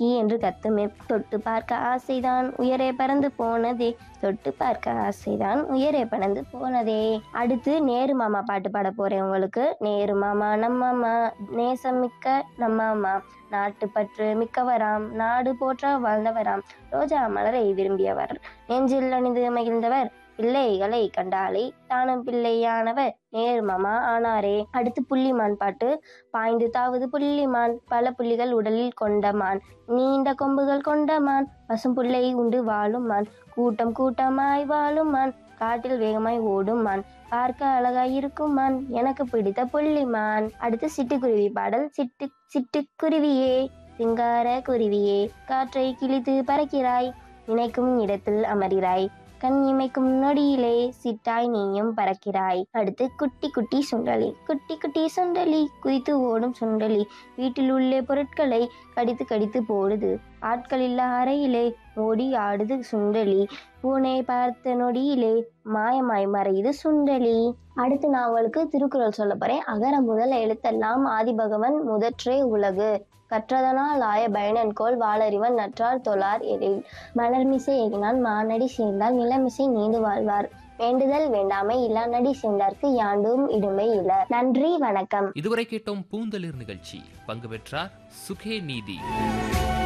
கி என்று கத்துமே தொட்டு பார்க்க ஆசைதான் உயரே பறந்து போனதே தொட்டு பார்க்க ஆசைதான் உயரே பறந்து போனதே அடுத்து நேரு மாமா பாட்டு பாட போறேன் உங்களுக்கு நேரு மாமா நம்மம்மா நேசம் மிக்க நம்மம்மா நாட்டுப்பற்று மிக்கவராம் நாடு போற்ற வாழ்ந்தவராம் ரோஜா மலரை விரும்பியவர் நெஞ்சில் அணிந்து மகிழ்ந்தவர் பிள்ளைகளை கண்டாலே தானும் பிள்ளையானவர் நேர்மமா ஆனாரே அடுத்து புள்ளிமான் பாட்டு பாய்ந்து தாவது புள்ளிமான் பல புள்ளிகள் உடலில் கொண்ட மான் நீண்ட கொம்புகள் கொண்ட மான் பசும்புல்லை உண்டு வாழும் மான் கூட்டம் கூட்டமாய் வாழும் மான் காட்டில் வேகமாய் ஓடும் மான் பார்க்க அழகாய் இருக்கும் மான் எனக்கு பிடித்த புள்ளிமான் அடுத்து சிட்டுக்குருவி பாடல் சிட்டு சிட்டுக்குருவியே சிங்கார குருவியே காற்றை கிழித்து பறக்கிறாய் நினைக்கும் இடத்தில் அமர்கிறாய் கண் இமைக்கும் நொடியிலே சிட்டாய் நீயும் பறக்கிறாய் அடுத்து குட்டி குட்டி சுண்டலி குட்டி குட்டி சுண்டலி குதித்து ஓடும் சுண்டலி வீட்டில் உள்ள பொருட்களை கடித்து கடித்து போடுது ஆட்கள் இல்ல அறையிலே ஓடி ஆடுது சுண்டலி பூனை பார்த்த நொடியிலே மாயமாய் மறையுது சுண்டலி அடுத்து நான் உங்களுக்கு திருக்குறள் சொல்ல போறேன் அகர முதல் எழுத்தெல்லாம் ஆதிபகவன் முதற்றே உலகு கற்றதனால் ஆய பயனன்கோள் வாளறிவன் நற்றார் தொழார் எழில் மலர்மிசை எகினான் மானடி சேர்ந்தால் நிலமிசை நீண்டு வாழ்வார் வேண்டுதல் வேண்டாமை இல்லா நடி சேர்ந்தார்க்கு யாண்டும் இடுமை இல நன்றி வணக்கம் இதுவரை கேட்டோம் பூந்தளிர் நிகழ்ச்சி பங்கு பெற்றார் சுகே நீதி